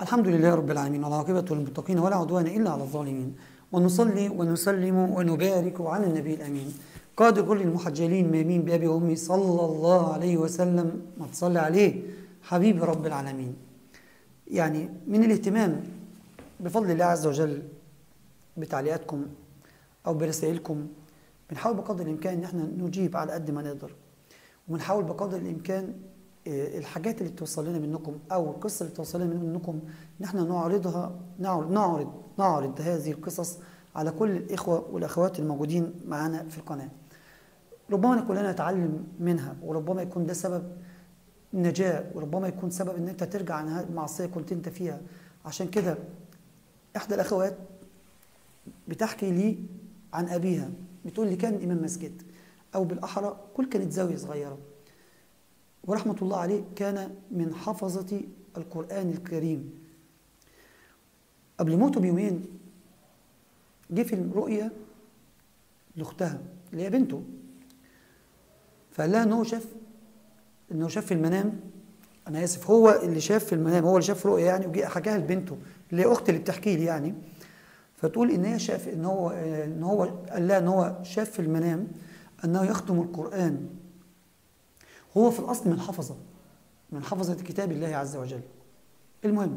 الحمد لله رب العالمين والعاقبة للمتقين ولا عدوان إلا على الظالمين ونصلي ونسلم ونبارك على النبي الأمين قاد كل المحجلين مامين بأبي وأمي صلى الله عليه وسلم ما تصلي عليه حبيب رب العالمين يعني من الاهتمام بفضل الله عز وجل بتعليقاتكم أو برسائلكم بنحاول بقدر الإمكان إن احنا نجيب على قد ما نقدر وبنحاول بقدر الإمكان آه، الحاجات اللي توصل لنا منكم او القصه اللي توصل لنا منكم ان احنا نعرضها نعرض نعرض نعرض هذه القصص على كل الاخوه والاخوات الموجودين معانا في القناه. ربما نكون لنا نتعلم منها وربما يكون ده سبب نجاه وربما يكون سبب ان انت ترجع عن هذه المعصيه كنت انت فيها عشان كده احدى الاخوات بتحكي لي عن ابيها بتقول لي كان امام مسجد او بالاحرى كل كانت زاويه صغيره ورحمة الله عليه كان من حفظة القرآن الكريم قبل موته بيومين جه في الرؤية لأختها اللي هي بنته فقال لها إن هو شاف إنه شاف في المنام أنا آسف هو اللي شاف في المنام هو اللي شاف رؤية يعني وجي حكاها لبنته اللي هي أختي اللي بتحكي لي يعني فتقول إن هي شاف إن هو إن هو قال لها إن هو شاف في المنام أنه يختم القرآن هو في الأصل من حفظة من حفظة كتاب الله عز وجل المهم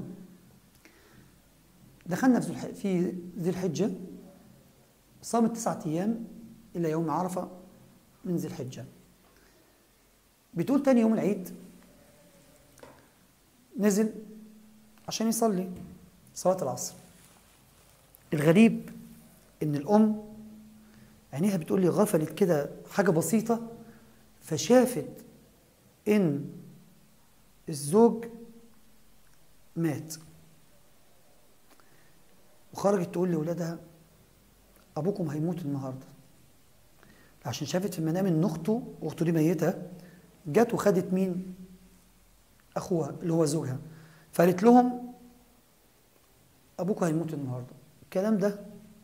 دخلنا في ذو الح- في ذي الحجة صامت تسعة أيام إلى يوم عرفة من ذي الحجة بتقول تاني يوم العيد نزل عشان يصلي صلاة العصر الغريب إن الأم عينيها بتقول لي غفلت كده حاجة بسيطة فشافت ان الزوج مات وخرجت تقول لاولادها ابوكم هيموت النهارده عشان شافت في المنام ان اخته واخته دي ميته جت وخدت مين اخوها اللي هو زوجها فقالت لهم ابوك هيموت النهارده الكلام ده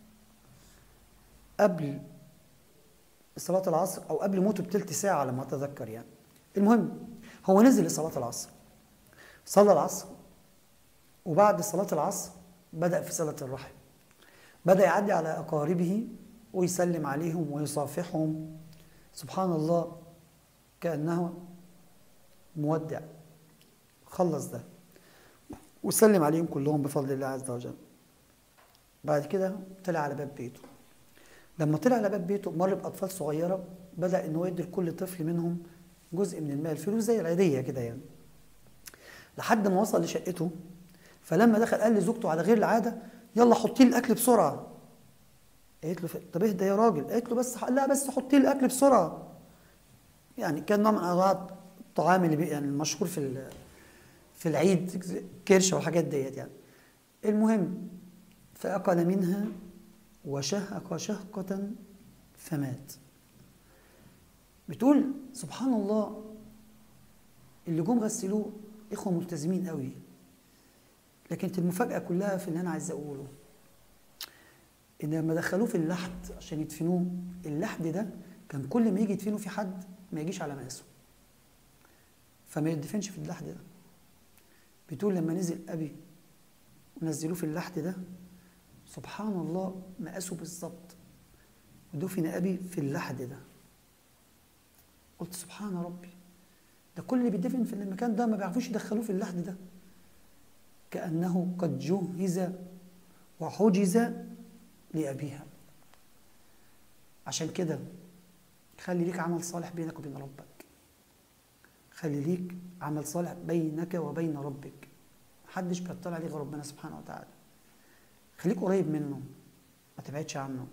قبل صلاة العصر أو قبل موته بتلت ساعة على ما أتذكر يعني المهم هو نزل لصلاة العصر صلى العصر وبعد صلاة العصر بدأ في صلة الرحم بدأ يعدي على أقاربه ويسلم عليهم ويصافحهم سبحان الله كأنه مودع خلص ده وسلم عليهم كلهم بفضل الله عز وجل بعد كده طلع على باب بيته لما طلع على باب بيته مر بأطفال صغيرة بدأ إن هو يدي لكل طفل منهم جزء من المال فلوس زي العيدية كده يعني لحد ما وصل لشقته فلما دخل قال لزوجته على غير العادة يلا حطي لي الأكل بسرعة قالت له طب اهدى يا راجل قالت له بس لا بس حطي لي الأكل بسرعة يعني كان نوع من أنواع الطعام اللي بي يعني المشهور في ال- في العيد كرشة والحاجات ديت يعني المهم فأكل منها وشهق شهقة فمات بتقول سبحان الله اللي جم غسلوه إخوة ملتزمين قوي لكن المفاجأة كلها في اللي أنا عايز أقوله إن لما دخلوه في اللحد عشان يدفنوه اللحد ده كان كل ما يجي يدفنوا في حد ما يجيش على مقاسه فما يدفنش في اللحد ده بتقول لما نزل أبي ونزلوه في اللحد ده سبحان الله مقاسه بالظبط ودفن أبي في اللحد ده قلت سبحان ربي ده كل اللي بيدفن في المكان ده ما بيعرفوش يدخلوه في اللحد ده كأنه قد جهز وحجز لأبيها عشان كده خلي ليك عمل صالح بينك وبين ربك خلي ليك عمل صالح بينك وبين ربك محدش بيطلع عليه غير ربنا سبحانه وتعالى خليك قريب منه ما تبعدش عنه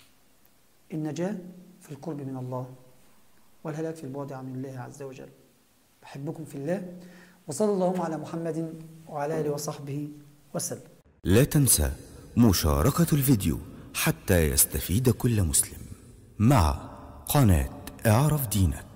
النجاة في القرب من الله والهلاك في البعد عن الله عز وجل بحبكم في الله وصلى اللهم على محمد وعلى آله وصحبه وسلم لا تنسى مشاركة الفيديو حتى يستفيد كل مسلم مع قناة اعرف دينك